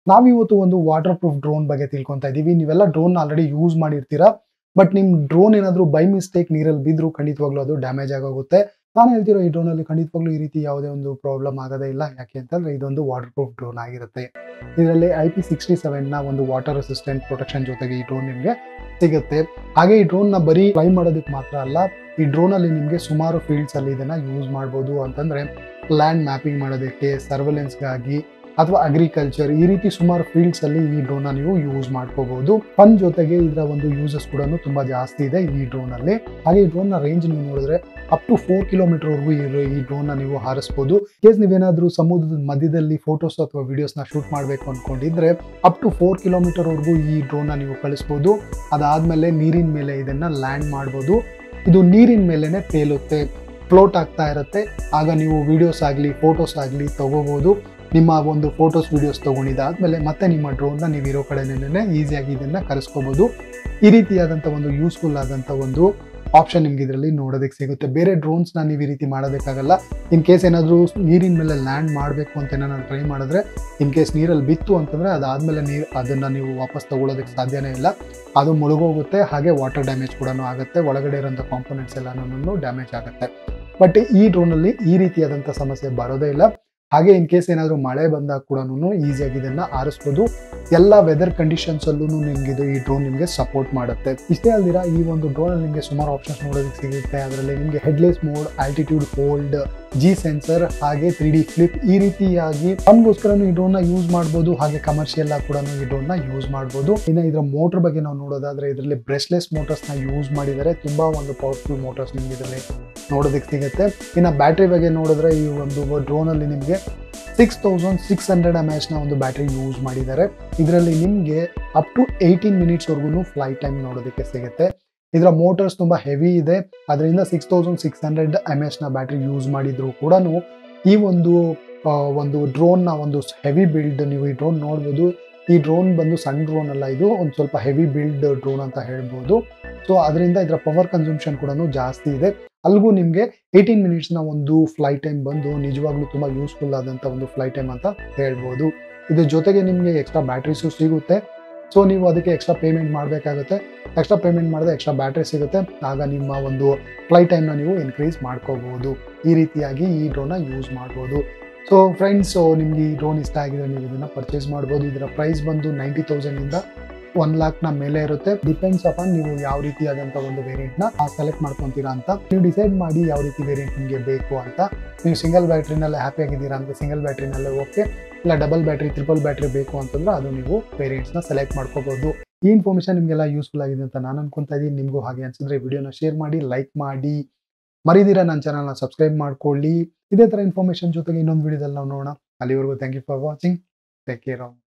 ನಾವಿವತ್ತು ಒಂದು water proof drone ಬಗ್ಗೆ ತಿಳ್ಕೊತಾ ಇದೀವಿ ನೀವೆಲ್ಲ ಡ್ರೋನ್ ಆಲ್ರೆಡಿ ಯೂಸ್ ಮಾಡಿರ್ತೀರಾ ಬಟ್ ನಿಮ್ ಡ್ರೋನ್ ಏನಾದ್ರು ಬೈ ಮಿಸ್ಟೇಕ್ ನೀರಲ್ಲಿ ಬಿದ್ರು ಖಂಡಿತವಾಗ್ಲೂ ಅದು ಡ್ಯಾಮೇಜ್ ಆಗೋಗುತ್ತೆ ನಾನು ಹೇಳ್ತಿರೋ ಈ ಡ್ರೋನ್ ಅಲ್ಲಿ ಖಂಡಿತವಾಗ್ಲೂ ಈ ರೀತಿ ಯಾವುದೇ ಒಂದು ಪ್ರಾಬ್ಲಮ್ ಆಗೋದೇ ಇಲ್ಲ ಯಾಕೆ ಅಂತಂದ್ರೆ ಇದೊಂದು ವಾಟರ್ ಪ್ರೂಫ್ ಡ್ರೋನ್ ಆಗಿರುತ್ತೆ ಇದರಲ್ಲಿ ಐ ಪಿ ಸಿಕ್ಸ್ಟಿ ಸೆವೆನ್ ನ ಒಂದು ವಾಟರ್ ಅಸಿಸ್ಟೆಂಟ್ ಪ್ರೊಟೆಕ್ಷನ್ ಜೊತೆಗೆ ಈ ಡ್ರೋನ್ ನಿಮಗೆ ಸಿಗುತ್ತೆ ಹಾಗೆ ಈ ಡ್ರೋನ್ ನ ಬರೀ ಫ್ಲೈ ಮಾಡೋದಕ್ಕೆ ಮಾತ್ರ ಅಲ್ಲ ಈ ಡ್ರೋನ್ ಅಲ್ಲಿ ನಿಮಗೆ ಸುಮಾರು ಫೀಲ್ಡ್ಸ್ ಅಲ್ಲಿ ಇದನ್ನ ಯೂಸ್ ಮಾಡ್ಬೋದು ಅಂತಂದ್ರೆ ಲ್ಯಾಂಡ್ ಮ್ಯಾಪಿಂಗ್ ಮಾಡೋದಕ್ಕೆ ಸರ್ವೆಲೆನ್ಸ್ಗಾಗಿ ಅಥವಾ ಅಗ್ರಿಕಲ್ಚರ್ ಈ ರೀತಿ ಸುಮಾರು ಫೀಲ್ಡ್ಸ್ ಅಲ್ಲಿ ಈ ಡ್ರೋನ್ ನೀವು ಯೂಸ್ ಮಾಡ್ಕೋಬಹುದು ಫನ್ ಜೊತೆಗೆ ಇದರ ಒಂದು ಯೂಸಸ್ ಕೂಡ ತುಂಬಾ ಜಾಸ್ತಿ ಇದೆ ಈ ಡ್ರೋನ್ ಅಲ್ಲಿ ಹಾಗೆ ಈ ಡ್ರೋನ್ ನ ರೇಂಜ್ ನೀವು ನೋಡಿದ್ರೆ ಅಪ್ ಟು ಫೋರ್ ಕಿಲೋಮೀಟರ್ ವರೆಗೂ ಇರೋ ಈ ಡ್ರೋನ್ ನ ನೀವು ಹಾರಿಸಬಹುದು ಕೇಸ್ ನೀವೇನಾದ್ರೂ ಸಮುದ್ರದ ಮಧ್ಯದಲ್ಲಿ ಫೋಟೋಸ್ ಅಥವಾ ವಿಡಿಯೋಸ್ ನ ಶೂಟ್ ಮಾಡಬೇಕು ಅನ್ಕೊಂಡಿದ್ರೆ ಅಪ್ ಟು ಫೋರ್ ಕಿಲೋಮೀಟರ್ ವರೆಗೂ ಈ ಡ್ರೋನ್ ನ ನೀವು ಕಳಿಸಬಹುದು ಅದಾದ್ಮೇಲೆ ನೀರಿನ ಮೇಲೆ ಇದನ್ನ ಲ್ಯಾಂಡ್ ಮಾಡ್ಬೋದು ಇದು ನೀರಿನ ಮೇಲೆನೆ ತೇಲುತ್ತೆ ಫ್ಲೋಟ್ ಆಗ್ತಾ ಇರುತ್ತೆ ಆಗ ನೀವು ವಿಡಿಯೋಸ್ ಆಗಲಿ ಫೋಟೋಸ್ ಆಗಲಿ ತಗೋಬಹುದು ನಿಮ್ಮ ಒಂದು ಫೋಟೋಸ್ ವಿಡಿಯೋಸ್ ತಗೊಂಡಿದ್ದಾದ್ಮೇಲೆ ಮತ್ತೆ ನಿಮ್ಮ ಡ್ರೋನ್ನ ನೀವು ಇರೋ ಕಡೆನೇ ಈಸಿಯಾಗಿ ಇದನ್ನ ಕರೆಸ್ಕೋಬಹುದು ಈ ರೀತಿಯಾದಂಥ ಒಂದು ಯೂಸ್ಫುಲ್ ಆದಂಥ ಒಂದು ಆಪ್ಷನ್ ನಿಮ್ಗೆ ಇದರಲ್ಲಿ ನೋಡೋದಕ್ಕೆ ಸಿಗುತ್ತೆ ಬೇರೆ ಡ್ರೋನ್ಸ್ನ ನೀವು ಈ ರೀತಿ ಮಾಡೋದಕ್ಕಾಗಲ್ಲ ಇನ್ ಕೇಸ್ ಏನಾದರೂ ನೀರಿನ ಮೇಲೆ ಲ್ಯಾಂಡ್ ಮಾಡಬೇಕು ಅಂತ ಏನಾದ್ರು ಟ್ರೈ ಮಾಡಿದ್ರೆ ಇನ್ ಕೇಸ್ ನೀರಲ್ಲಿ ಬಿತ್ತು ಅಂತಂದರೆ ಅದಾದಮೇಲೆ ನೀರು ಅದನ್ನು ನೀವು ವಾಪಸ್ ತಗೊಳ್ಳೋದಕ್ಕೆ ಸಾಧ್ಯನೇ ಇಲ್ಲ ಅದು ಮುಳುಗೋಗುತ್ತೆ ಹಾಗೆ ವಾಟರ್ ಡ್ಯಾಮೇಜ್ ಕೂಡ ಆಗುತ್ತೆ ಒಳಗಡೆ ಇರೋಂಥ ಕಾಂಪೊನೆಂಟ್ಸ್ ಎಲ್ಲನೂ ಡ್ಯಾಮೇಜ್ ಆಗುತ್ತೆ ಬಟ್ ಈ ಡ್ರೋನಲ್ಲಿ ಈ ರೀತಿಯಾದಂಥ ಸಮಸ್ಯೆ ಬರೋದೇ ಇಲ್ಲ ಹಾಗೆ ಇನ್ ಕೇಸ್ ಏನಾದರೂ ಮಳೆ ಬಂದಾಗ ಕೂಡ ಈಸಿಯಾಗಿ ಇದನ್ನ ಆರಿಸ್ಬೋದು ಎಲ್ಲ ವೆದರ್ ಕಂಡೀಷನ್ಸ್ ಅಲ್ಲೂ ನಿಮ್ಗೆ ಇದು ಈ ಡ್ರೋನ್ ನಿಮಗೆ ಸಪೋರ್ಟ್ ಮಾಡುತ್ತೆ ಇಷ್ಟೇ ಅಲ್ದಿರ ಈ ಒಂದು ಡ್ರೋನ್ ಅಲ್ಲಿ ನಿಮಗೆ ಸುಮಾರು ಆಪ್ಷನ್ಸ್ ನೋಡೋದಕ್ಕೆ ಸಿಗುತ್ತೆ ಅದರಲ್ಲಿ ನಿಮಗೆ headless mode altitude hold G sensor ಹಾಗೆ ತ್ರೀ ಡಿ ಫ್ಲಿಪ್ ಈ ರೀತಿಯಾಗಿ ಫನ್ಗೋಸ್ಕರ ಈ ಡ್ರೋನ್ ನ ಯೂಸ್ ಮಾಡ್ಬೋದು ಹಾಗೆ ಕಮರ್ಷಿಯಲ್ ಆಗಿ ಕೂಡ ಈ ಡ್ರೋನ್ ನ ಯೂಸ್ ಮಾಡ್ಬೋದು ಇನ್ನು ಇದರ ಮೋಟರ್ ಬಗ್ಗೆ ನಾವು ನೋಡೋದಾದ್ರೆ ಇದರಲ್ಲಿ ಬ್ರೆಸ್ಲೆಸ್ ಮೋಟರ್ಸ್ ನ ಯೂಸ್ ಮಾಡಿದರೆ ತುಂಬಾ ಒಂದು ಪವರ್ಫುಲ್ ಮೋಟರ್ಸ್ ನಿಮ್ಗೆ ಇದರಲ್ಲಿ ನೋಡೋದಕ್ಕೆ ಸಿಗುತ್ತೆ ಇನ್ನು ಬ್ಯಾಟ್ರಿ ಬಗ್ಗೆ ನೋಡಿದ್ರೆ ಈ ಒಂದು ಡ್ರೋನ್ ಅಲ್ಲಿ ನಿಮಗೆ six thousand six hundred M H ನ ಒಂದು ಬ್ಯಾಟ್ರಿ ಯೂಸ್ ಮಾಡಿದ್ದಾರೆ ಇದರಲ್ಲಿ ನಿಮಗೆ ಅಪ್ ಟು ಏಯ್ಟೀನ್ ಮಿನಿಟ್ಸ್ವರೆಗೂ ಫ್ಲೈಟ್ ಟೈಮ್ ನೋಡೋದಕ್ಕೆ ಸಿಗುತ್ತೆ ಇದರ ಮೋಟರ್ಸ್ ತುಂಬ ಹೆವಿ ಇದೆ ಅದರಿಂದ six thousand six hundred M H ನ ಬ್ಯಾಟ್ರಿ ಯೂಸ್ ಮಾಡಿದ್ರು ಕೂಡ ಈ ಒಂದು ಆ, ಒಂದು ಡ್ರೋನ್ನ ಒಂದು ಹೆವಿ ಬಿಲ್ಡ್ ನೀವು ಈ ಡ್ರೋನ್ ನೋಡ್ಬೋದು ಈ ಡ್ರೋನ್ ಬಂದು ಸಣ್ಣ ಡ್ರೋನ್ ಅಲ್ಲ ಇದು ಒಂದು ಸ್ವಲ್ಪ ಹೆವಿ ಬಿಲ್ಡ್ ಡ್ರೋನ್ ಅಂತ ಹೇಳ್ಬೋದು ಸೊ ಅದರಿಂದ ಇದರ ಪವರ್ ಕನ್ಸಂಪ್ಷನ್ ಕೂಡ ಜಾಸ್ತಿ ಇದೆ ಅಲ್ಲಿಗೂ ನಿಮಗೆ ಏಯ್ಟೀನ್ ಮಿನಿಟ್ಸ್ನ ಒಂದು ಫ್ಲೈಟ್ ಟೈಮ್ ಬಂದು ನಿಜವಾಗ್ಲೂ ತುಂಬ ಯೂಸ್ಫುಲ್ ಆದಂಥ ಒಂದು ಫ್ಲೈಟ್ ಟೈಮ್ ಅಂತ ಹೇಳ್ಬೋದು ಇದ್ರ ಜೊತೆಗೆ ನಿಮಗೆ ಎಕ್ಸ್ಟ್ರಾ ಬ್ಯಾಟ್ರೀಸು ಸಿಗುತ್ತೆ ಸೊ ನೀವು ಅದಕ್ಕೆ ಎಕ್ಸ್ಟ್ರಾ ಪೇಮೆಂಟ್ ಮಾಡಬೇಕಾಗುತ್ತೆ ಎಕ್ಸ್ಟ್ರಾ ಪೇಮೆಂಟ್ ಮಾಡಿದ್ರೆ ಎಕ್ಸ್ಟ್ರಾ ಬ್ಯಾಟ್ರಿ ಸಿಗುತ್ತೆ ಆಗ ನಿಮ್ಮ ಒಂದು ಫ್ಲೈಟ್ ಟೈಮ್ನ ನೀವು ಇನ್ಕ್ರೀಸ್ ಮಾಡ್ಕೋಬಹುದು ಈ ರೀತಿಯಾಗಿ ಈ ಡ್ರೋನ್ನ ಯೂಸ್ ಮಾಡ್ಬೋದು ಸೊ ಫ್ರೆಂಡ್ಸ್ ನಿಮ್ಗೆ ಈ ಡ್ರೋನ್ ಇಷ್ಟ ಆಗಿದ್ರೆ ನೀವು ಇದನ್ನ ಪರ್ಚೇಸ್ ಮಾಡ್ಬೋದು ಇದರ ಪ್ರೈಸ್ ಬಂದು ನೈಂಟಿ ತೌಸಂಡಿಂದ ಒನ್ ಲಾಕ್ನ ಮೇಲೆ ಇರುತ್ತೆ ಡಿಪೆಂಡ್ಸ್ ಅಪಾನ್ ನೀವು ಯಾವ ರೀತಿಯಾದಂಥ ಒಂದು ವೇರಿಯಂಟ್ನ ಸೆಲೆಕ್ಟ್ ಮಾಡ್ಕೊತೀರಾ ಅಂತ ನೀವು ಡಿಸೈಡ್ ಮಾಡಿ ಯಾವ ರೀತಿ ವೇರಿಯಂಟ್ ನಿಮಗೆ ಬೇಕು ಅಂತ ನೀವು ಸಿಂಗಲ್ ಬ್ಯಾಟ್ರಿನಲ್ಲೇ ಹ್ಯಾಪಿ ಆಗಿದ್ದೀರಾ ಅಂತ ಸಿಂಗಲ್ ಬ್ಯಾಟ್ರಿನಲ್ಲೇ ಓಕೆ ಇಲ್ಲ ಡಬಲ್ ಬ್ಯಾಟ್ರಿ ಟ್ರಿಪಲ್ ಬ್ಯಾಟ್ರಿ ಬೇಕು ಅಂತಂದ್ರೆ ಅದು ನೀವು ವೇರಿಯಂಟ್ಸ್ನ ಸೆಲೆಕ್ಟ್ ಮಾಡ್ಕೋಬಹುದು ಈ ಇನ್ಫಾರ್ಮೇಷನ್ ನಿಮಗೆಲ್ಲ ಯೂಸ್ಫುಲ್ ಆಗಿದೆ ಅಂತ ನಾನು ಅನ್ಕೊಂತಾ ಇದ್ದೀನಿ ನಿಮಗೂ ಹಾಗೆ ಅನ್ಸಿದ್ರೆ ವಿಡಿಯೋನ ಶೇರ್ ಮಾಡಿ ಲೈಕ್ ಮಾಡಿ ಮರಿದಿರ ನನ್ನ ಚಾನಲ್ನ ಸಬ್ಸ್ಕ್ರೈಬ್ ಮಾಡ್ಕೊಳ್ಳಿ ಇದೇ ಥರ ಇನ್ಫಾರ್ಮೇಷನ್ ಜೊತೆಗೆ ಇನ್ನೊಂದು ವಿಡಿಯೋದಲ್ಲಿ ನಾವು ನೋಡೋಣ ಅಲ್ಲಿವರೆಗೂ thank you for watching take care of